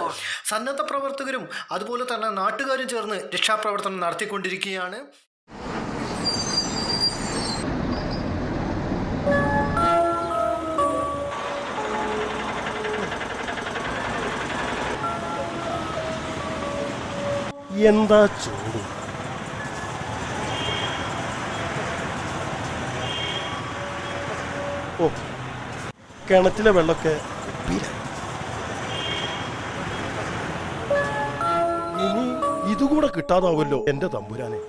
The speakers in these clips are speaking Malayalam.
സന്നദ്ധ പ്രവർത്തകരും അതുപോലെ തന്നെ നാട്ടുകാരും ചേർന്ന് രക്ഷാപ്രവർത്തനം നടത്തിക്കൊണ്ടിരിക്കുകയാണ് എന്താ ചൂട് ഓ കിണറ്റിലെ വെള്ളമൊക്കെ കുപ്പിയിലായി ഇനി ഇതുകൂടെ കിട്ടാതാവുമല്ലോ എന്റെ തമ്പുരാനെ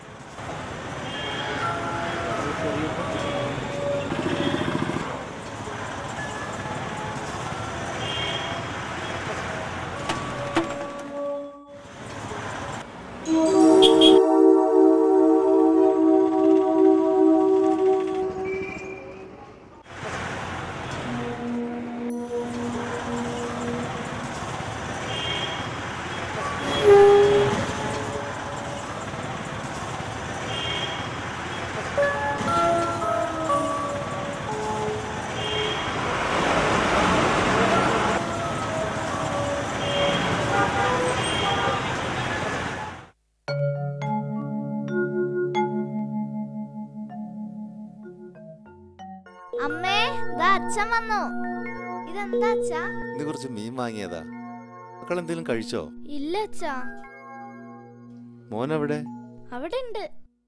അമ്മേ ദാ അച്ഛൻ വന്നു ഇതെന്താ അച്ഛാ ഇന്ന് കുറച്ച് മീൻ വാങ്ങിയതാ മക്കൾ എന്തെങ്കിലും കഴിച്ചോ ഇല്ല അച്ഛാ മോൻ എവിടെ അവിടെ ഉണ്ട്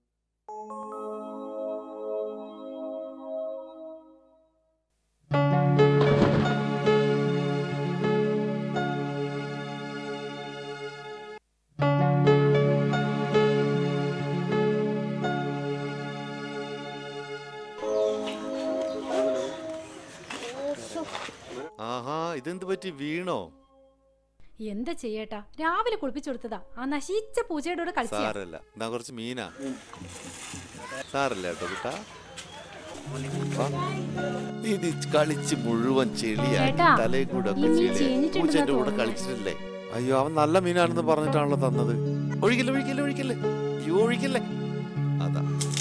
ആഹാ ഇതെന്ത് പറ്റി വീണോ എന്താ ചെയ്യേട്ടാ രാവിലെ കുളിപ്പിച്ചു കൊടുത്തതാ ആ നശിച്ച പൂച്ചയുടെ കൂടെ കളിച്ച സാരല്ല എന്നാ കുറച്ച് മീനാ സാരല്ല കേട്ടോ കുട്ടാ വാ. ഇത് കളിച്ച് മുഴുവൻ ചെളിയാക്കി ചേട്ടാ, തലയിൽ കൂടെ ഒക്കെ ഈ മീൻ ചെളിയായി ചീഞ്ഞിട്ടുണ്ടെന്നാ പൂച്ചന്റെ കൂടെ തോന്നുന്നത്. കളിച്ചിട്ടില്ലേ അയ്യോ അവൻ നല്ല മീനാണെന്ന് പറഞ്ഞിട്ടാണല്ലോ തന്നത് ഒഴിക്കല്ലേ ഒഴിക്കല്ലേ ഒഴിക്കല്ലേ അയ്യോ ഒഴിക്കല്ലേ അതാ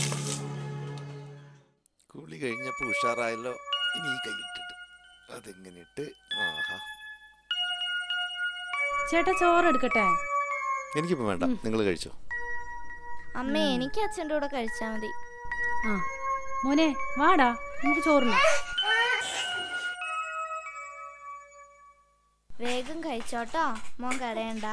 കുളി കഴിഞ്ഞപ്പോ ഉഷാറായല്ലോ ഇനി ഈ കൈ ഇട്ടിട്ട് അതെങ്ങനെ ഇട്ട് ആഹാ ചേട്ടാ ചോറ് എടുക്കട്ടെ എനിക്കിപ്പോ വേണ്ട നിങ്ങൾ കഴിച്ചോ അമ്മേ എനിക്ക് അച്ഛൻ്റെ കൂടെ കഴിച്ചാ മതി ആ മോനെ വാടാ നമുക്ക് ചോറിന് വേഗം കഴിച്ചോട്ടോ മോൻ കരയണ്ട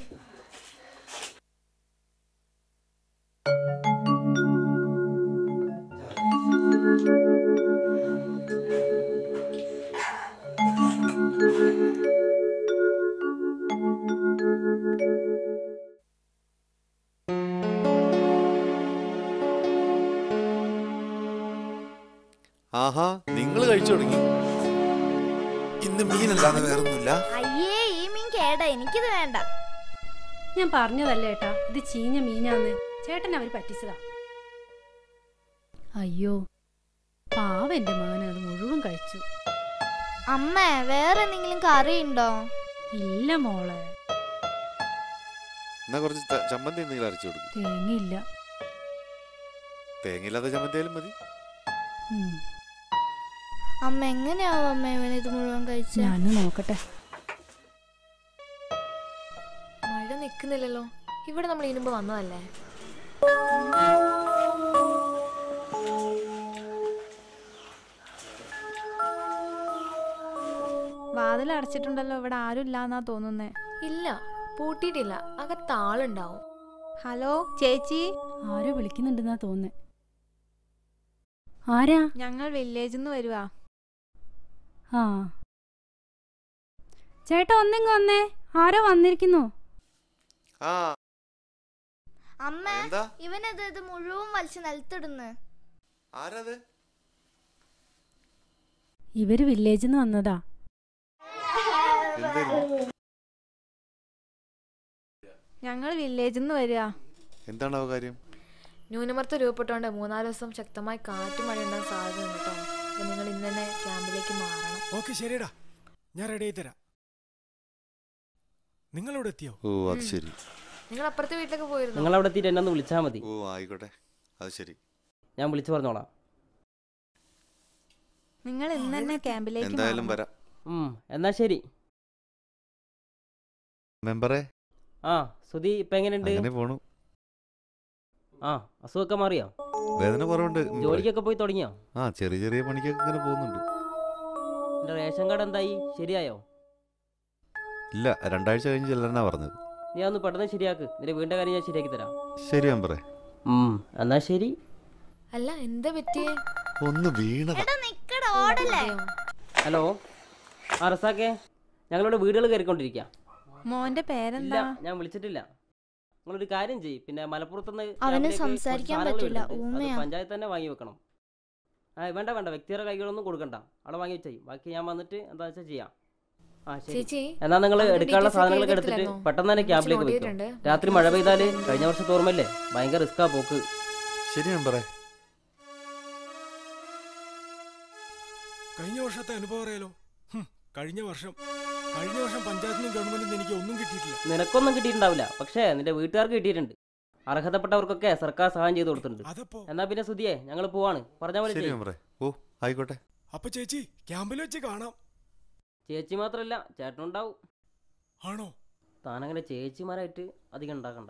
ആഹാ നിങ്ങൾ കഴിച്ചു തുടങ്ങി ഇന്ന് മീനല്ലാതെ വേറൊന്നുമില്ല അയ്യേ ഈ മീൻ കേടാ എനിക്കിത് വേണ്ട ഞാൻ പറഞ്ഞതല്ലേ ഏട്ടാ ഇത് ചീഞ്ഞ മീനാന്ന് ചേട്ടൻ അവര് പറ്റിച്ചതാ അയ്യോ പാവ എന്റെ മകൻ അത് മുഴുവൻ കഴിച്ചു അമ്മേ വേറെ എന്തെങ്കിലും കറി ഉണ്ടോ ഇല്ല മോളെ എന്നാ കുറച്ച് ത- ചമ്മന്തി എന്തെങ്കിലും അരച്ചു കൊടുക്കും തേങ്ങയില്ല തേങ്ങയില്ലാത്ത ചമ്മന്തി ആയാലും മതി ഉം, അമ്മ എങ്ങനെയാവും അമ്മ ഇവൻ ഇത് മുഴുവൻ കഴിച്ച ഞാനൊന്ന് നോക്കട്ടെ മഴ നിൽക്കുന്നില്ലല്ലോ ഇവിടെ നമ്മൾ ഇതിനുമ്പ് വന്നതല്ലേ വാതിൽ അടച്ചിട്ടുണ്ടല്ലോ ഇവിടെ ആരും ഇല്ലാന്നാ തോന്നുന്നേ ഇല്ല പൂട്ടിയിട്ടില്ല അകത്താളുണ്ടാവും ഹലോ ചേച്ചി ആരോ വിളിക്കുന്നുണ്ടെന്നാ തോന്നുന്നേ ആരാ ഞങ്ങൾ വില്ലേജിൽ നിന്ന് വരുവാ ആ ചേട്ടാ ഒന്നിങ്ങ് വന്നേ ആരോ വന്നിരിക്കുന്നു ആ അമ്മ എന്താ ഇവനത് ഇത് മുഴുവൻ വലിച്ച് നിലത്തിടുന്ന് ആരത് ഇവര് വില്ലേജിൽ നിന്ന് വന്നതാ എന്തായിരുന്നു ഞങ്ങൾ വില്ലേജിൽ നിന്ന് വരിക എന്താണ് ആ കാര്യം ന്യൂനമർദ്ദം രൂപപ്പെട്ടുകൊണ്ട് മൂന്നാല് ദിവസം ശക്തമായി കാറ്റും മഴ ഉണ്ടാകാൻ സാധ്യതയുണ്ട് കേട്ടോ അപ്പൊ നിങ്ങൾ ഇന്ന് തന്നെ ക്യാമ്പിലേക്ക് മാറണം ഓക്കെ ശരിടാ ഞാൻ റെഡി ആയി തരാം നിങ്ങളിവിടെ എത്തിയോ ഓ അത് ശരി നിങ്ങൾ അപ്പുറത്തെ വീട്ടിലേക്ക് പോയിരുന്നു നിങ്ങൾ അവിടെ എത്തിയിട്ട് എന്നെ ഒന്ന് വിളിച്ചാൽ മതി ഓ ആയിക്കോട്ടെ അത് ശരി ഞാൻ വിളിച്ചു പറഞ്ഞോളാം നിങ്ങൾ ഇന്ന് തന്നെ ക്യാമ്പിലേക്ക് എന്തായാലും മാറണം. വരാം ഉം, എന്നാ ശരി മെമ്പറെ ആ സുധി ഇപ്പൊ എങ്ങനെയുണ്ട് അങ്ങനെ പോണു ആ അസുഖമൊക്കെ മാറിയോ വേദന കുറവുണ്ട് മെമ്പറെ. ജോലിക്കൊക്കെ പോയി തുടങ്ങിയോ ആ ചെറിയ ചെറിയ പണിക്കൊക്കെ ഇങ്ങനെ പോകുന്നുണ്ട് എന്റെ റേഷൻ കാർഡ് എന്തായി ശരിയായോ ഇല്ല രണ്ടാഴ്ച കഴിഞ്ഞ് ചെല്ലാനാ പറഞ്ഞത് നീ ഒന്ന് പെട്ടെന്ന് ശരിയാക്ക് നിന്റെ വീടിന്റെ കാര്യം ഞാൻ ശരിയാക്കി തരാം ശരി മെമ്പറെ ഉം, എന്നാ ശരി അല്ല എന്താ പറ്റിയേ ഒന്ന് വീണതാ നിക്കട ഓടല്ലേ ഹലോ ആ റസാക്കെ ഞങ്ങളുടെ വീടുകൾ കയറിക്കൊണ്ടിരിക്കുക മോന്റെ ഇല്ല പേരെന്താ ഞാൻ വിളിച്ചിട്ടില്ല നിങ്ങളൊരു കാര്യം ചെയ്യ് പിന്നെ മലപ്പുറത്തുനിന്ന് അവന് ക്യാമ്പിലേക്ക് കുറച്ച് സംസാരിക്കാൻ സാധനങ്ങൾ പറ്റില്ല, വരുന്നുണ്ട്. അത് ഊമയാ. പഞ്ചായത്ത് തന്നെ വാങ്ങി വെക്കണം ആ വേണ്ട വേണ്ട വ്യക്തിയുടെ കൈകളൊന്നും കൊടുക്കണ്ട അവിടെ വാങ്ങി വെച്ചായി ബാക്കി ഞാൻ വന്നിട്ട് എന്താ വെച്ചാൽ ചെയ്യാം ആ ശരി ചേച്ചി എന്നാ നിങ്ങൾ അതിന്റെ എടുക്കാനുള്ള details ഒക്കെ സാധനങ്ങളൊക്കെ എടുത്തിട്ട് എഴുതിയിട്ടില്ലായിരുന്നോ? പെട്ടെന്ന് തന്നെ കുറച്ച് ക്യാമ്പിലേക്ക് note വെക്കും ചെയ്തിട്ടുണ്ട്. രാത്രി മഴ പെയ്താല് കഴിഞ്ഞ വർഷത്തെ ഓർമ്മയില്ലേ ഭയങ്കര റിസ്ക്കാ പോക്ക് ശരി മെമ്പറെ കഴിഞ്ഞ വർഷത്തെ അനുഭവം അറിയാലോ ഹും, കഴിഞ്ഞ വർഷം കഴിഞ്ഞ വർഷം പഞ്ചായത്തിൽ നിന്നും ഗവൺമെന്റിൽ നിന്ന് എനിക്ക് ഒന്നും കിട്ടിയിട്ടില്ല നിനക്കൊന്നും കിട്ടിയിട്ടുണ്ടാവില്ല പക്ഷേ നിന്റെ വീട്ടുകാർക്ക് കിട്ടിയിട്ടുണ്ട് അർഹതപ്പെട്ടവർക്കൊക്കെ സർക്കാർ സഹായം ചെയ്തു കൊടുത്തിട്ടുണ്ട് അതപ്പോ എന്നാ പിന്നെ സുധിയെ ഞങ്ങൾ പോവാണ് പറഞ്ഞ പോലെ ശരി ചെയ്യ്. മെമ്പറെ ഓ ആയിക്കോട്ടെ അപ്പൊ ചേച്ചി ക്യാമ്പിൽ വെച്ച് കാണാം ചേച്ചി മാത്രല്ല ചേട്ടനുണ്ടാവും ആണോ താനങ്ങനെ ചേച്ചിമാരായിട്ട് അധികം ഉണ്ടാക്കണ്ട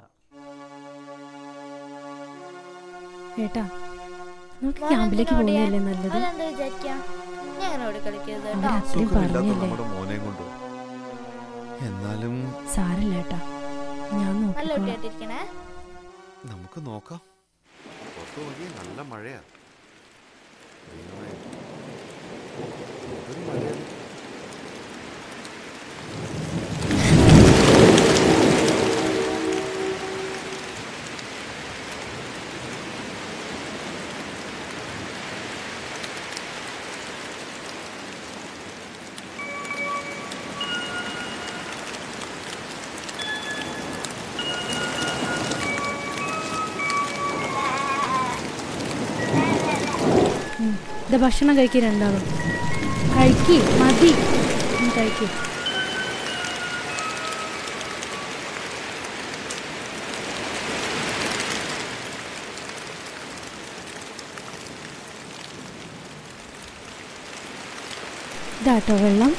ഏട്ടാ നമുക്ക് ക്യാമ്പിലേക്ക് പോകുന്നതല്ലേ നല്ലത് അവരെന്താ വിചാരിക്കാ ഞാൻ അങ്ങനോട് കളിക്കരുത് അവര് കേട്ടോ അത്രയും സുഖമില്ലാത്ത പറഞ്ഞല്ലേ നമ്മുടെ മോനെയും കൊണ്ട് എന്നാലും സാരില്ല ഏട്ടാ ഞാൻ നല്ല നോക്കിക്കോളാം കുട്ടിയായിട്ടിരിക്കണേ നമുക്ക് നോക്കാം പുറത്ത് നോക്കി നല്ല മഴയാ ദൈവമേ. എന്തൊരു മഴയാണ്. ഇത് ഭക്ഷണം കഴിക്കുക രണ്ടാളും കഴിക്ക് മതി ഉം, കഴിക്ക് ഇതാട്ടോ വെള്ളം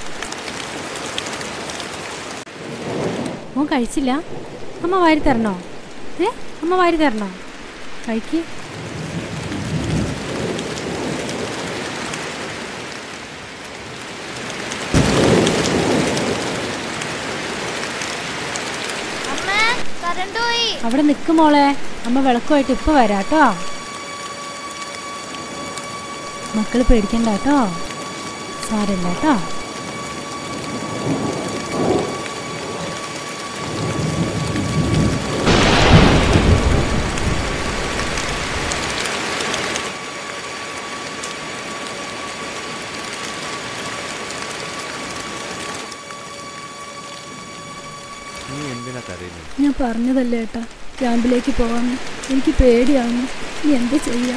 മോൻ കഴിച്ചില്ല അമ്മ വാരി തരണോ ഏ അമ്മ വാരി തരണോ കഴിക്ക് അമ്മ കറണ്ട് പോയി അവിടെ നിൽക്കും മോളെ അമ്മ വിളക്കുമായിട്ട് ഇപ്പൊ വരാട്ടോ മക്കള് പേടിക്കണ്ട കേട്ടോ സാരല്ല കേട്ടോ നീ എന്തിനാ കരയുന്നത് ഞാൻ പറഞ്ഞതല്ലേ ഏട്ടാ ക്യാമ്പിലേക്ക് പോകാമെന്ന് എനിക്ക് പേടിയാണ് നീ എന്താ ചെയ്യാ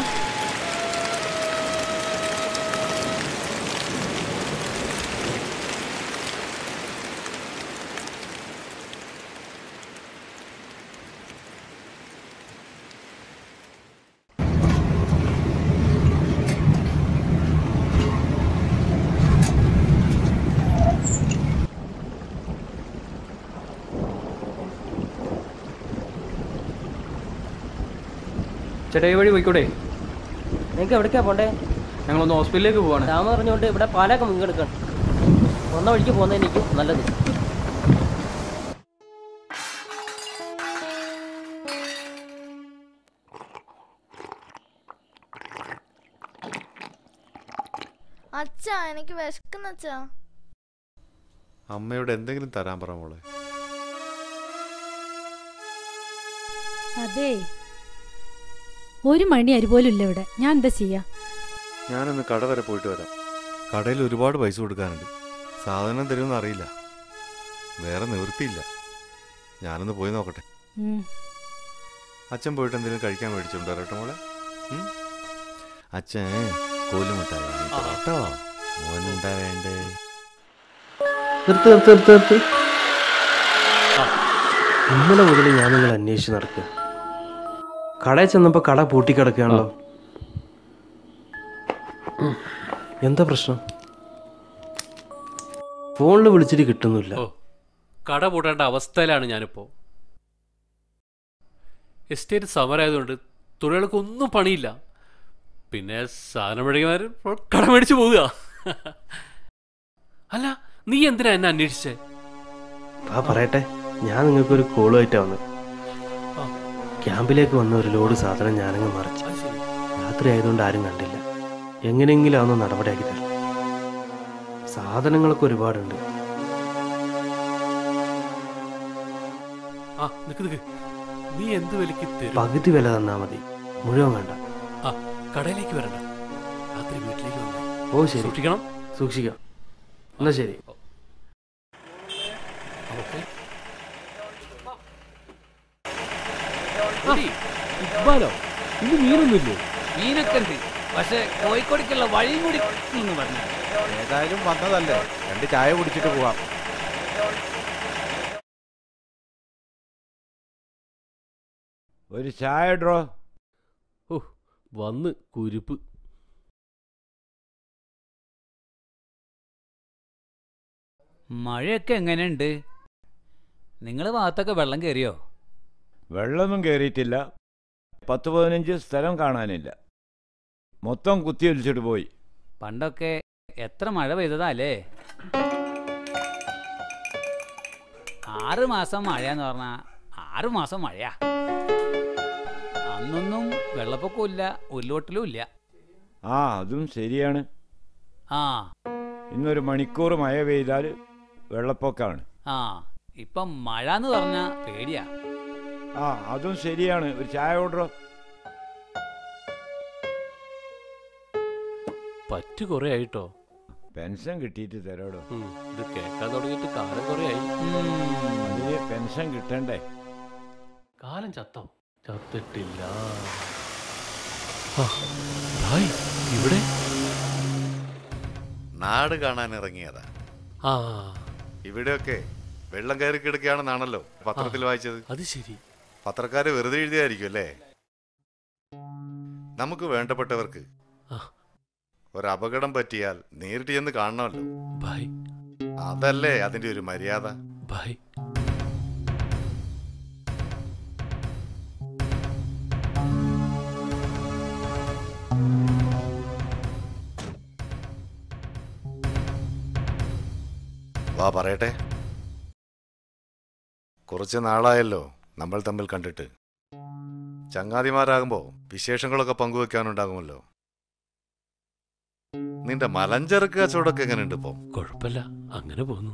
ചേട്ടാ ഈ വഴി പോയിക്കോട്ടെ നിങ്ങൾക്ക് എവിടേക്കാ പോണ്ടേ ഞങ്ങളൊന്ന് ഹോസ്പിറ്റലിലേക്ക് പോവാണ് രാമ പറഞ്ഞുകൊണ്ട് ഇവിടെ പാലൊക്കെ മുങ്ങിയെടുക്കണം ഒന്ന വഴിക്ക് പോകുന്നതായിരിക്കും നല്ലത് അച്ഛാ എനിക്ക് വിശക്കുന്ന അച്ഛാ അമ്മയോട് എന്തെങ്കിലും തരാൻ പറ മോളെ അതെ ഒരു മണി അരി പോലും ഇല്ല ഇവിടെ ഞാൻ എന്താ ചെയ്യാ ഞാനൊന്ന് കട വരെ പോയിട്ട് വരാം കടയിൽ ഒരുപാട് പൈസ കൊടുക്കാനുണ്ട് സാധനം തരുമെന്ന് അറിയില്ല വേറെ നിവൃത്തിയില്ല ഞാനൊന്ന് പോയി നോക്കട്ടെ ഉം. അച്ഛൻ പോയിട്ട് എന്തെങ്കിലും കഴിക്കാൻ മേടിച്ചോണ്ട് വരട്ടെ മോളെ ഉം? അച്ഛൻ കോലുമുട്ടായി വാങ്ങിത്തരാം കേട്ടോ മോനെന്താ വേണ്ടേ നിർത്ത് നിർത്ത് നിർത്ത് നിർത്ത് ഇന്നലെ മുതൽ ഞാൻ നിങ്ങൾ അന്വേഷിച്ച് നടക്കുക കടയിൽ ചെന്നപ്പോൾ കട പൂട്ടിക്കിടക്കുകയാണല്ലോ ഉം. എന്താ പ്രശ്നം ഫോണിൽ വിളിച്ചിട്ട് കിട്ടുന്നില്ല കട പൂട്ടേണ്ട അവസ്ഥയിലാണ് ഞാനിപ്പോൾ എസ്റ്റേറ്റ് സമരമായതുകൊണ്ട് തൊഴിലാളികൾക്ക് ഒന്നും പണിയില്ല പിന്നെ സാധനം മേടിക്കുന്നവർ കട മേടിച്ച് പോവുക അല്ല നീ എന്തിനാ എന്നെ അന്വേഷിച്ചേ ആ പറയട്ടെ ഞാൻ നിങ്ങൾക്കൊരു കോളുമായിട്ടാ വന്നത് ആ. ക്യാമ്പിലേക്ക് വന്ന ഒരു ലോഡ് സാധനം ഞാനങ്ങ് മറിച്ചു അത് ശരി രാത്രി ആയതുകൊണ്ട് ആരും കണ്ടില്ല എങ്ങനെയെങ്കിലും അതൊന്ന് നടപടിയാക്കി തരണം സാധനങ്ങളൊക്കെ ഒരുപാടുണ്ട് ആ നിക്ക് നിക്ക് നീ എന്ത് വിലക്ക് തരും പകുതി വില തന്നാൽ മതി മുഴുവൻ വേണ്ട ആ കടയിലേക്ക് വരണ്ട രാത്രി വീട്ടിലേക്ക് വന്നേ ഓ ശരി സൂക്ഷിക്കണം സൂക്ഷിക്കാം എന്നാ ശരി ഓക്കെ ഇക്ബാലോ ഇന്ന് മീനൊന്നുമില്ലേ മീനൊക്കെ ഉണ്ട് പക്ഷെ കോഴിക്കോടേക്കുള്ള വഴിയും കൂടി എന്ന് പറഞ്ഞു ഏതായാലും വന്നതല്ലേ രണ്ട് ചായ കുടിച്ചിട്ട് പോവാം ഒരു ചായ ഡ്രോ ഓ വന്ന് കുരുപ്പ് മഴയൊക്കെ എങ്ങനെയുണ്ട് നിങ്ങളെ ഭാഗത്തൊക്കെ വെള്ളം കയറിയോ വെള്ളമൊന്നും കയറിയിട്ടില്ല പത്ത് പതിനഞ്ച് സ്ഥലം കാണാനില്ല മൊത്തം കുത്തിയൊലിച്ചിട്ട് പോയി പണ്ടൊക്കെ എത്ര മഴ പെയ്തതാ അല്ലേ ആറ് മാസം മഴയെന്ന് പറഞ്ഞാൽ ആറ് മാസം മഴയാ അന്നൊന്നും വെള്ളപ്പൊക്കവും ഇല്ല ഉരുളോട്ടിലും ഇല്ല ആ അതും ശരിയാണ് ആ ഇന്നൊരു മണിക്കൂർ മഴ പെയ്താൽ വെള്ളപ്പൊക്കമാണ് ആ ഇപ്പം മഴ എന്ന് പറഞ്ഞാൽ പേടിയാ ആ അതും ശരിയാണ് ഒരു ചായ ഓർഡറോ പറ്റു കുറേ ആയിട്ടോ പെൻഷൻ കിട്ടിയിട്ട് തരാടോ ഉം, ഇത് കേൾക്കാൻ തുടങ്ങിയിട്ട് കാലം കുറേ ആയി അതിന് പെൻഷൻ കിട്ടണ്ടേ കാലം ചത്തോ ചത്തിട്ടില്ല ആ, ഹായ്, ഇവിടെ നാട് കാണാൻ ഇറങ്ങിയതാ ആ ഇവിടെയൊക്കെ വെള്ളം കയറി കിടക്കുകയാണെന്നാണല്ലോ പത്രത്തിൽ വായിച്ചത് അത് ശരി പത്രക്കാര് വെറുതെ എഴുതിയായിരിക്കും അല്ലേ നമുക്ക് വേണ്ടപ്പെട്ടവർക്ക് ആ. ഒരു അപകടം പറ്റിയാൽ നേരിട്ട് ചെന്ന് കാണണമല്ലോ ബൈ അതല്ലേ അതിന്റെ ഒരു മര്യാദ ബൈ വാ പറയട്ടെ കുറച്ച് നാളായല്ലോ നമ്മൾ തമ്മിൽ കണ്ടിട്ട് ചങ്ങാതിമാരാകുമ്പോ വിശേഷങ്ങളൊക്കെ പങ്കുവെക്കാനുണ്ടാകുമല്ലോ നിന്റെ മലഞ്ചരക്ക് കച്ചവടമൊക്കെ എങ്ങനെയുണ്ട് ഇപ്പോ കുഴപ്പമില്ല അങ്ങനെ പോന്നു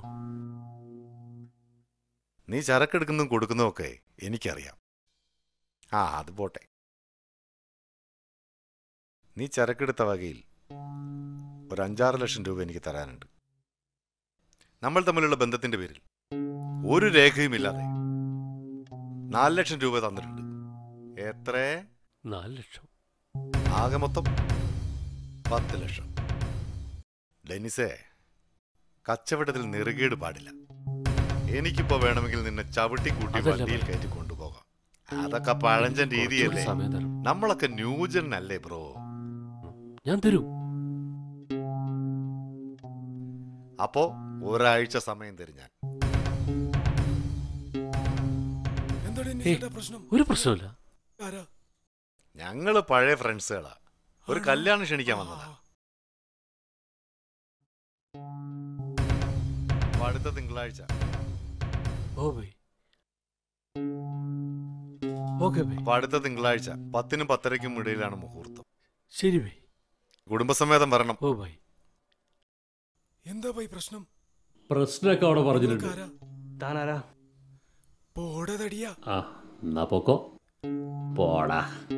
നീ ചരക്കെടുക്കുന്നതും കൊടുക്കുന്നതും ഒക്കെ എനിക്കറിയാം ആ അത് പോട്ടെ നീ ചരക്കെടുത്ത വകയിൽ ഒരു അഞ്ചാറ് ലക്ഷം രൂപ എനിക്ക് തരാനുണ്ട് നമ്മൾ തമ്മിലുള്ള ബന്ധത്തിന്റെ പേരിൽ ഒരു രേഖയും ഇല്ലാതെ നാല് ലക്ഷം രൂപ തന്നിട്ടുണ്ട് എത്ര നാല് ലക്ഷം ആകെ മൊത്തം പത്ത് ലക്ഷം ഡെനിസേ കച്ചവടത്തിൽ നെറുകേട് പാടില്ല എനിക്കിപ്പോ വേണമെങ്കിൽ നിന്നെ ചവിട്ടി കൂട്ടി അതല്ല വണ്ടിയിൽ ബൈ. കയറ്റി കൊണ്ടുപോകാം അതൊക്കെ പഴഞ്ചൻ രീതിയല്ലേ കുറച്ചുകൂടി സമയം തരണം നമ്മളൊക്കെ ന്യൂജൻ അല്ലേ ബ്രോ ഞാൻ തരും അപ്പോ ഒരാഴ്ച സമയം തരും ഞാൻ എന്താണ് ഏയ്, നിഷേട്ടാ പ്രശ്നം ഒരു പ്രശ്നമില്ല ആരാ ഞങ്ങള് പഴയ ഫ്രണ്ട്സുകളാ ഒരു ആണോ? കല്യാണം ക്ഷണിക്കാൻ വന്നതാ ആ, അപ്പൊ അടുത്ത തിങ്കളാഴ്ച ഓ ബൈ ഓക്കെ ബൈ അപ്പൊ അടുത്ത തിങ്കളാഴ്ച പത്തിനും പത്തരയ്ക്കും ഇടയിലാണ് മുഹൂർത്തം ശരി ബൈ കുടുംബസമേതം വരണം ഓ ബൈ എന്താ പോയി പ്രശ്നം പ്രശ്നമൊക്കെ അവിടെ പറഞ്ഞിട്ടുണ്ട് ആരാ താനാരാ പോടതടിയാ ആ എന്നാ പോക്കോ പോടാ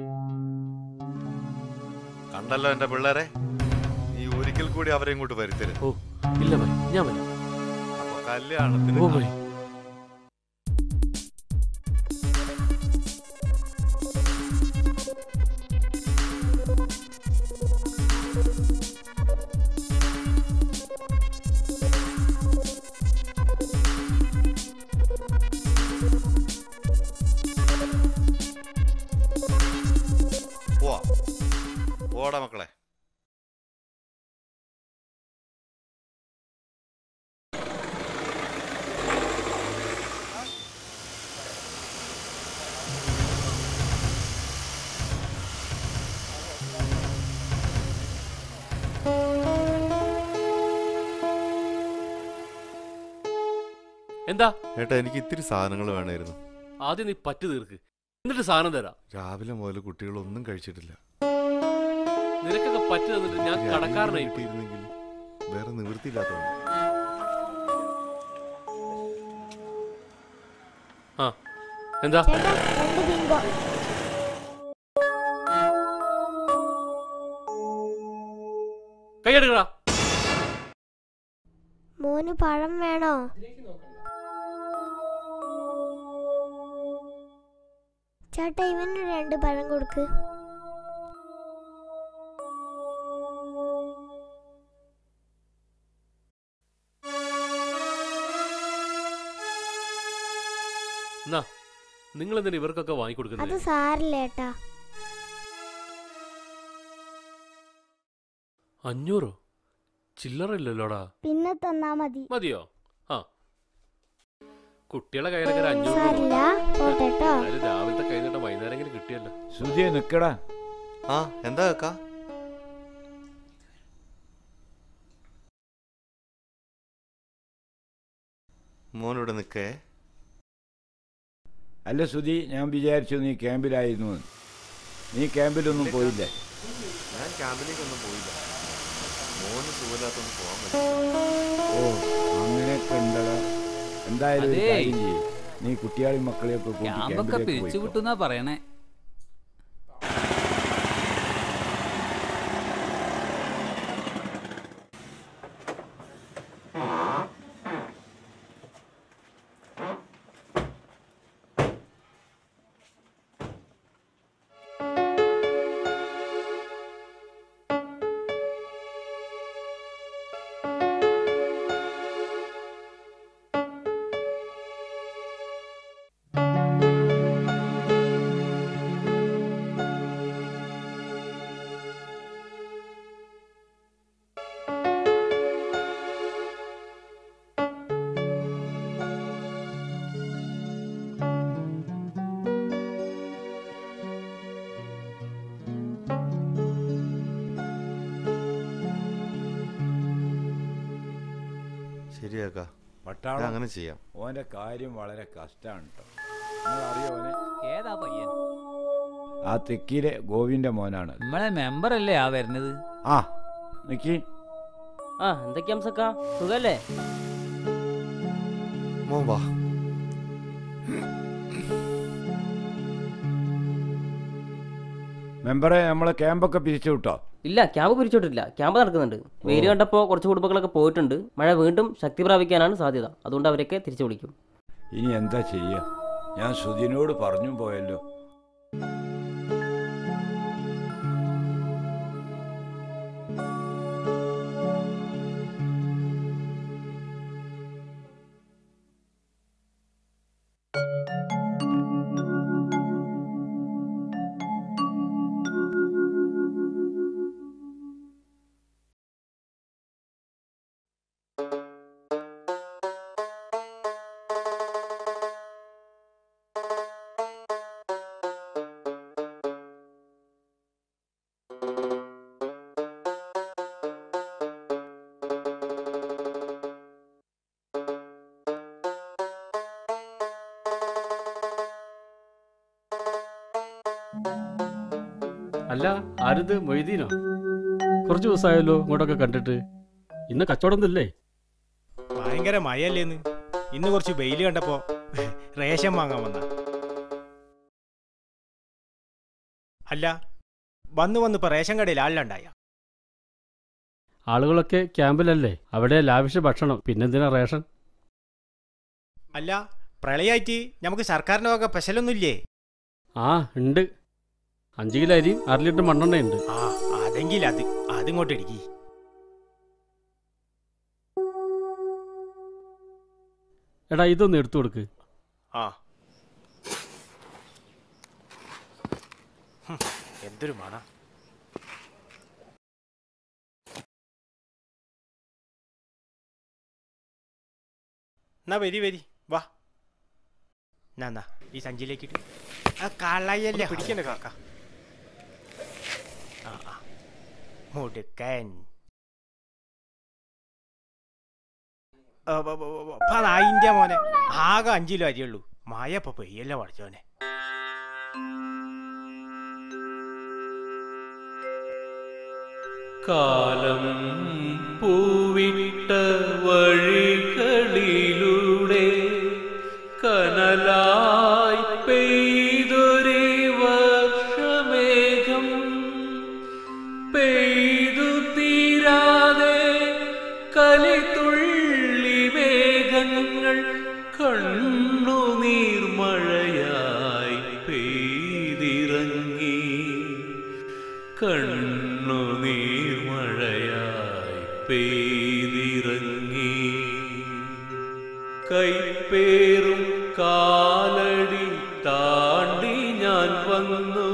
കണ്ടല്ലോ എന്റെ പിള്ളേരെ നീ ഒരിക്കൽ കൂടി അവരെ ഇങ്ങോട്ട് വരുത്തരുത് ഓ ഇല്ല ബൈ ഞാൻ വരാം അപ്പൊ കല്യാണത്തിന് ഓ ബൈ പോവാ പോടാ മക്കളെ എന്താ ഏട്ടാ എനിക്ക് ഇത്തിരി സാധനങ്ങൾ വേണമായിരുന്നു ആദ്യം നീ പറ്റു തീർക്ക് എന്നിട്ട് സാധനം തരാം രാവിലെ മുതൽ കുട്ടികളൊന്നും കഴിച്ചിട്ടില്ല നിനക്കൊക്കെ പറ്റു തന്നിട്ട് ഞാൻ ഇത്തിരി അരിയും കടക്കാരനായി കൂടി കിട്ടിയിരുന്നെങ്കിൽ വേറെ നിവൃത്തിയില്ലാത്തതുകൊണ്ട് ആ എന്താ രണ്ട് ബിങ്കോ കൈയെടുക്കടാ മോന് പഴം വേണോ ചേട്ടാ ഇവന് രണ്ട് പഴം കൊടുക്ക് എന്നാ നിങ്ങൾ എന്തിനാ ഇവർക്കൊക്കെ അത് വാങ്ങിക്കൊടുക്കുന്നത് സാരില്ല ഏട്ടാ അഞ്ഞൂറോ ചില്ലറയില്ലല്ലോടാ പിന്നെ തന്നാ മതി മതിയോ ആ കുട്ടികളെ കയ്യിലൊക്കെ ഒരു അഞ്ഞൂറ് രൂപ സാരില്ല പോട്ടെട്ടോ എന്തായാലും രാവിലത്തെ കൈ നീട്ടം വൈകുന്നേരം കിട്ടിയല്ലോ സുധിയെ നിക്കടാ ആ എന്താ കാ മോനിവിടെ നിൽക്കേ അല്ല സുധി ഞാൻ വിചാരിച്ചു നീ ക്യാമ്പിലായിരുന്നു എന്ന്. നീ ക്യാമ്പിലൊന്നും പോയില്ലേ ഞാൻ ക്യാമ്പിലേക്കൊന്നും പോയില്ല മോന് സുഖമില്ലാത്തൊന്നും പോകാൻ പറ്റില്ല ഓ അങ്ങനെയൊക്കെ ഉണ്ടടാ എന്തായാലും ഒരു അതേ. കാര്യം ചെയ്യ് നീ കുട്ടികളെയും മക്കളെയൊക്കെ കൂട്ടി ക്യാമ്പൊക്കെ ക്യാമ്പിലേക്ക് പിരിച്ചു പോയിക്കോ. വിട്ടുന്നാ പറയണേ ശരിയാക്കാ പട്ടാളം അങ്ങനെ ചെയ്യാം ഓന്റെ കാര്യം വളരെ കഷ്ടമാണ് കേട്ടോ നിങ്ങൾ അറിയോ ഓനെ ഏതാ പയ്യൻ ആ തെക്കിലെ ഗോവിന്റെ മോനാണ് നമ്മളെ മെമ്പർ അല്ലേ ആ വരുന്നത് ആ നിക്കി ആ എന്തൊക്കെയാ അംസക്ക സുഖല്ലേ മോൻ വാ മെമ്പറെ നമ്മളെ ക്യാമ്പൊക്കെ പിരിച്ചു വിട്ടോ ഇല്ല ക്യാമ്പ് പിരിച്ചോട്ടില്ല ക്യാമ്പ് നടക്കുന്നുണ്ട് വെയിൽ കണ്ടപ്പോൾ കുറച്ച് കുടുംബങ്ങളൊക്കെ പോയിട്ടുണ്ട് മഴ വീണ്ടും ശക്തി പ്രാപിക്കാനാണ് സാധ്യത അതുകൊണ്ട് അവരൊക്കെ തിരിച്ചു വിളിക്കും ഇനി എന്താ ചെയ്യുക ഞാൻ സുധിനോട് പറഞ്ഞു പോയല്ലോ അല്ല ആരിത് മൊയ്തീനോ കുറച്ച് ദിവസമായല്ലോ ഇങ്ങോട്ടൊക്കെ കണ്ടിട്ട് ഇന്ന് കച്ചവടം ഒന്നുമില്ലേ ഭയങ്കര മഴയല്ലേന്ന് ഇന്ന് കുറച്ച് വെയിൽ കണ്ടപ്പോ റേഷൻ വാങ്ങാൻ വന്ന അല്ല വന്ന് വന്ന് ഇപ്പൊ റേഷൻ കടയിൽ ആളിലുണ്ടായ ആളുകളൊക്കെ ക്യാമ്പിലല്ലേ അവിടെ ലാവിഷ ഭക്ഷണം പിന്നെന്തിനാ റേഷൻ അല്ല പ്രളയായിട്ട് നമുക്ക് സർക്കാരിന്റെ വക സ്പെഷ്യലൊന്നുമില്ലേ ആ ഉണ്ട് അഞ്ച് കിലോ അരിയും അര ലിറ്റർ മണ്ണെണ്ണയുണ്ട് ആ അതെങ്കിൽ അത് അതിങ്ങോട്ട് ഇടിക്കി എടാ ഇതൊന്ന് എടുത്തു കൊടുക്ക് ആ ഹും, എന്തൊരു മണ എന്നാ വരി വരി വാ എന്നാ എന്നാ ഈ സഞ്ചിയിലേക്ക് ഇട്ട് ആ കളയല്ലേ പിടിക്കണ്ട കാക്ക ആ ആ മുടുക്കൻ അതിൻ്റെ മോനെ ആകെ അഞ്ച് കിലോ അരിയുള്ളൂ മായ ഇപ്പൊ പെയ്യല്ലേ പഠിച്ചോനെ കാലം പൂവിട്ട വഴികളിലൂടെ കനലായി പെയ്തൊരു വർഷമേഘം പെയ്തു തീരാതെ കലിതുള്ളി മേഘങ്ങൾ കണ്ണുനീർ മഴയായി പെയ്തിറങ്ങി കണ്ണുനീർ മഴയായി പെയ്തിറങ്ങി കൈപ്പേറും കാലടി താണ്ടി ഞാൻ വന്നു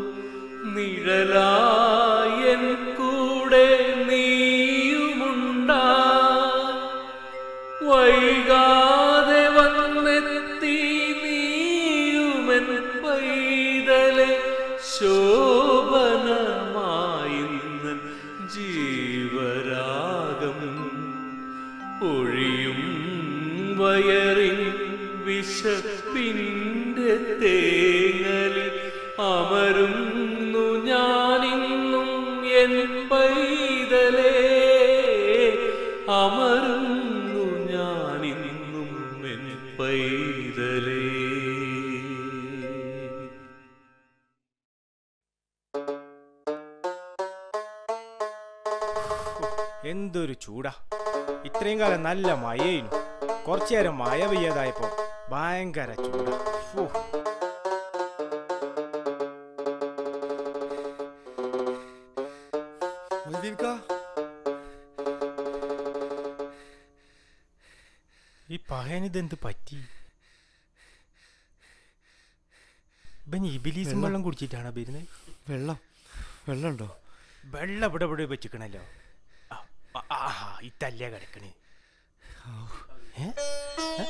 നിഴലായൻ കൂടെ നീയുമുണ്ടാ വൈകാതെ വന്നെത്തി നീയുമൻ പൈതലെ ശോഭനമായിന്ന് ജീവരാഗം ഒഴിയും വയറിൻ വിശപ്പിൻ്റെ തേങ്ങലിൽ അമരുന്നു ഞാനിന്നും എൻ പൈതലേ അമരുന്നു ഞാനിന്നും എൻ പൈതലേ എന്തൊരു ചൂടാ ഇത്രയും കാലം നല്ല മഴയേനു കുറച്ചു നേരം മഴ പെയ്യാതായപ്പോ ഭയങ്കര ചൂടാ ഫു. ഈ പഹനിതെന്ത് പറ്റി ഇവൻ ഇബിലീസും വെള്ളം. വെള്ളം കുടിച്ചിട്ടാണ് വരുന്നത് വെള്ളം വെള്ളമുണ്ടോ വെള്ളം ഇവിടെ ഇവിടെ വെച്ചിക്കണല്ലോ ആ, ആ, ആഹാ ഈ തല്ലേ കിടക്കണേ ഏ? ഏ?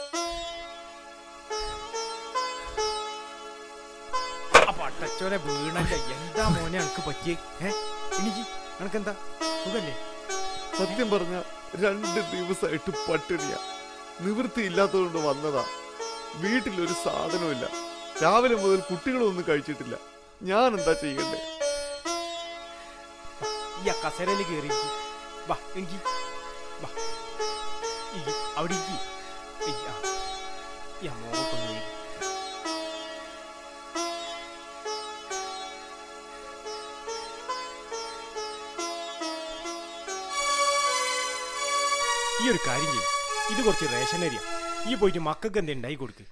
ആ പട്ടച്ചോനെ വീണല്ല എന്താ മോനെ അനക്ക് പറ്റിയേ ഏ എനിക്ക് അനക്കെന്താ സുഖല്ലേ സത്യം പറഞ്ഞ രണ്ട് ദിവസമായിട്ട് പട്ടിണിയ നിവൃത്തിയില്ലാത്തതുകൊണ്ട് വന്നതാ വീട്ടിലൊരു സാധനമില്ല രാവിലെ മുതൽ കുട്ടികളൊന്നും കഴിച്ചിട്ടില്ല ഞാൻ എന്താ ചെയ്യണ്ടേ ഈ ആ കസേരയിൽ കയറി വാ എനിക്ക് വാ ഇയ്യ്, അവിടെ ഇരിക്ക്. ഇയ്യ്, ആ. ഈ അമ്മോക്കൊന്ന് ഇരിക്ക്. ഈ ഒരു കാര്യം ചെയ്യും ഇത് കുറച്ച് റേഷൻ അരിയാ ഈ പോയിട്ട് മക്കൾക്ക് എന്തെങ്കിലും ഉണ്ടായി കൊടുക്ക്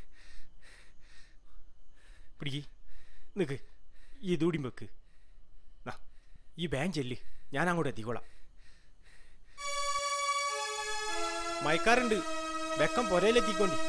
പിടിക്ക് നിക്ക് ഈ ഇതൂടിയും വെക്ക് നാ, ഈ ബാൻ ചെല്ല് ഞാൻ അങ്ങോട്ട് എത്തിക്കോളാം മയക്കാറുണ്ട് വെക്കം പൊരയിലെത്തിക്കോണ്ടി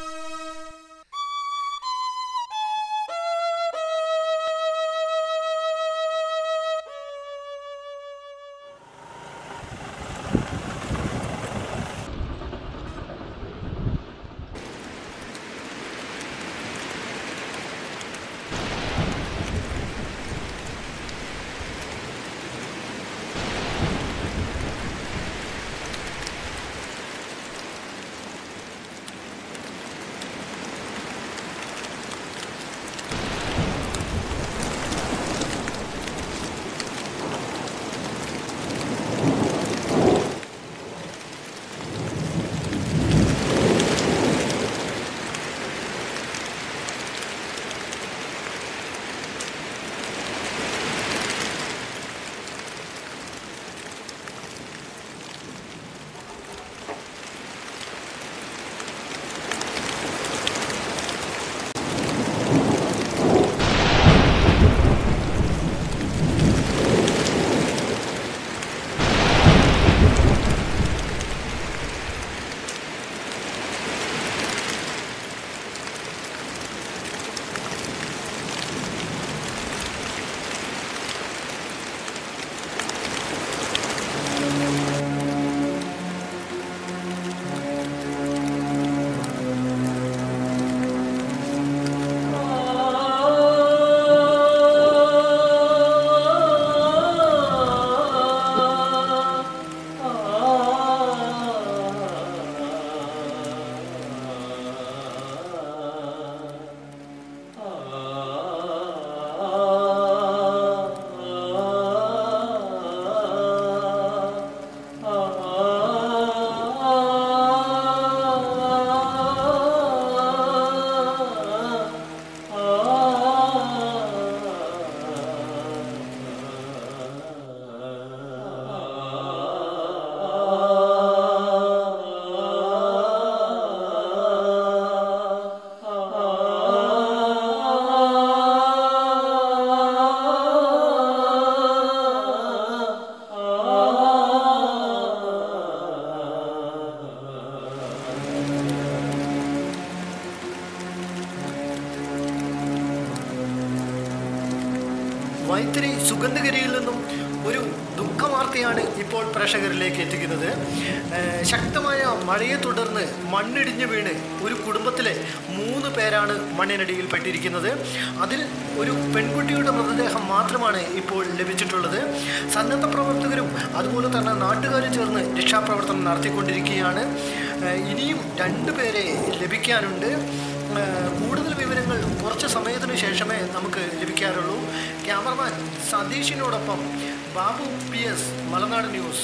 വൈത്തിരി സുഗന്ധഗിരിയിൽ നിന്നും ഒരു ദുഃഖവാർത്തയാണ് ഇപ്പോൾ പ്രേക്ഷകരിലേക്ക് എത്തിക്കുന്നത് ഏഹ് ശക്തമായ മഴയെ തുടർന്ന് മണ്ണിടിഞ്ഞു വീണ് ഒരു കുടുംബത്തിലെ മൂന്ന് പേരാണ് മണ്ണിനടിയിൽ പെട്ടിരിക്കുന്നത് അതിൽ ഒരു പെൺകുട്ടിയുടെ മൃതദേഹം മാത്രമാണ് ഇപ്പോൾ ലഭിച്ചിട്ടുള്ളത് സന്നദ്ധ പ്രവർത്തകരും അതുപോലെ തന്നെ നാട്ടുകാരും ചേർന്ന് രക്ഷാപ്രവർത്തനം നടത്തിക്കൊണ്ടിരിക്കുകയാണ് ഏഹ് ഇനിയും രണ്ട് പേരെ ലഭിക്കാനുണ്ട് ഏഹ് കൂടുതൽ വിവരങ്ങൾ കുറച്ച് സമയത്തിന് ശേഷമേ നമുക്ക് ലഭിക്കാറുള്ളൂ ക്യാമറമാൻ സതീഷിനോടൊപ്പം Babu P S Malanad news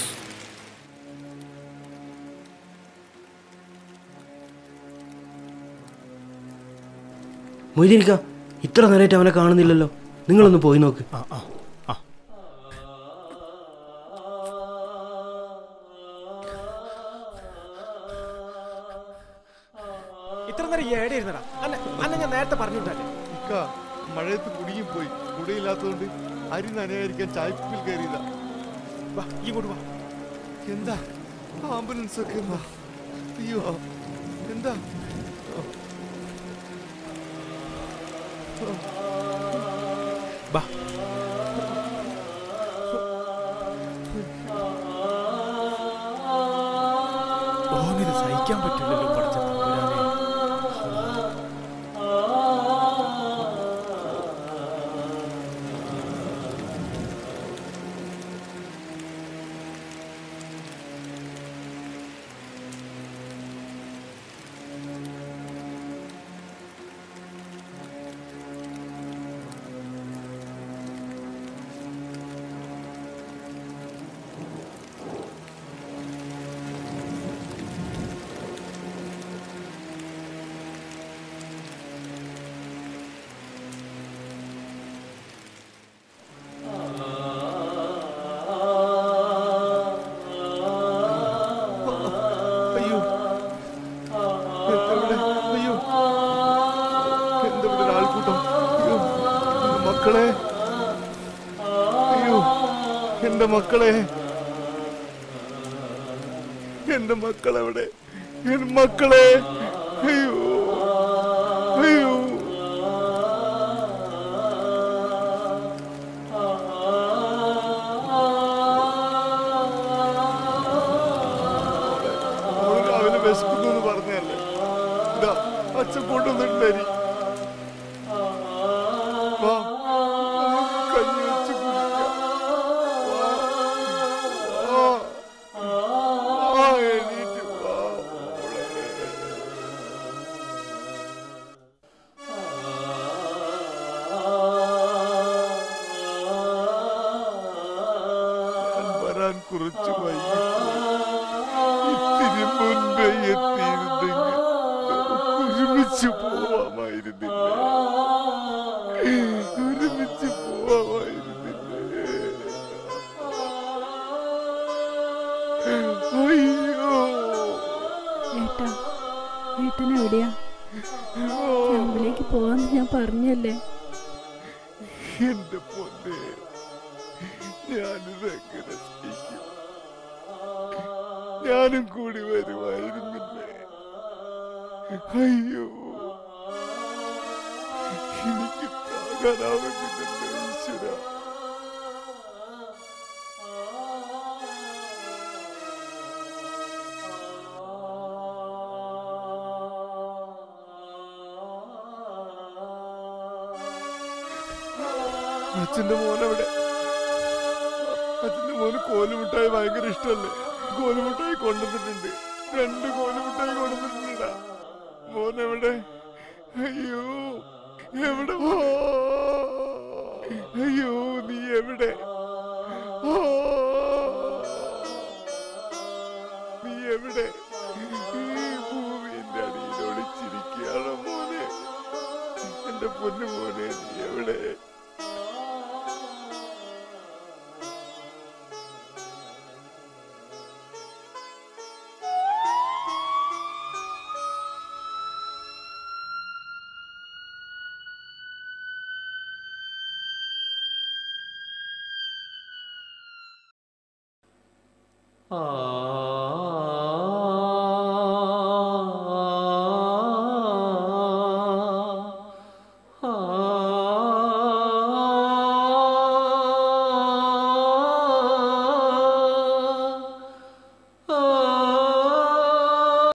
മൊയ്തീനിക്ക ഇത്ര നേരമായിട്ട് അവനെ കാണുന്നില്ലല്ലോ നിങ്ങളൊന്ന് പോയി നോക്ക് ഇത്ര നേരം ഏടെ ഇരുന്നടാ അല്ല അല്ല ഞാൻ നേരത്തെ പറഞ്ഞിട്ടല്ലേ ഇക്ക മഴയത്ത് കുടുങ്ങിപ്പോയി കുടയില്ലാത്തതുകൊണ്ട് അരി നനയായിരിക്കാൻ ചായപ്പിൽ കയറിയതാ വാ ഇങ്ങോട്ട് വാ എന്താ ആംബുലൻസ് ഒക്കെ എന്താ അയ്യോ എന്താ വാ ഓനിത് സഹിക്കാൻ പറ്റില്ലല്ലോ പഠിച്ച തമ്പുരാനെ അയ്യോ എന്തവിടെ അയ്യോ എന്തവിടെ ഒരാൾക്കൂട്ടം അയ്യോ എന്റെ മക്കളെ അയ്യോ എന്റെ മക്കളെ എന്റെ മക്കളെവിടെ എന്റെ മക്കളെ അയ്യോ അയ്യോ അവള് രാവിലെ വിശക്കുന്നു എന്ന് പറഞ്ഞല്ലേ ഇതാ അച്ഛൻ കൊണ്ടുവന്നിട്ടുണ്ട് അരി വാ നമുക്ക് കഞ്ഞി വെച്ച് കുടിക്കാം വാ. വാ. വാ, എണീറ്റ് വാ, മോളെ. ഞാൻ വരാൻ കുറച്ച് വൈകിപ്പോയി ഇത്തിരി മുൻപേ എത്തിയിരുന്നെങ്കിൽ നമുക്ക് ഒരുമിച്ച് പോവാമായിരുന്നില്ല ഒരുമിച്ച് പോവാമായിരുന്നില്ലേ അയ്യോ ഏട്ടാ ഏട്ടൻ എവിടെയാ ക്യാമ്പിലേക്ക് പോവാന്ന് ഞാൻ പറഞ്ഞല്ലേ എന്റെ പൊന്നെ ഞാനിത് എങ്ങനെ സഹിക്കും ഞാനും കൂടി വരുമായിരുന്നില്ലേ അയ്യോ എനിക്ക് താങ്ങാനാവുന്നില്ലല്ലോ ഈശ്വര അച്ഛന്റെ മോനെവിടെ അച്ഛന്റെ മോന് കോലുമിഠായി ഭയങ്കര ഇഷ്ടമല്ലേ കോലുമിഠായി കൊണ്ടുവന്നിട്ടുണ്ട് രണ്ട് കോലുമിഠായി കൊണ്ടുവന്നിട്ടുണ്ടാ മോനെവിടെ അയ്യോ എവിടെ പോ അയ്യോ നീ എവിടെ ആ, നീ എവിടെ ഈ ഭൂമിന്റെ അടിയിൽ ഒളിച്ചിരിക്കുകയാണോ മോനെ എന്റെ പൊന്നു മോനെ നീ എവിടെ ആ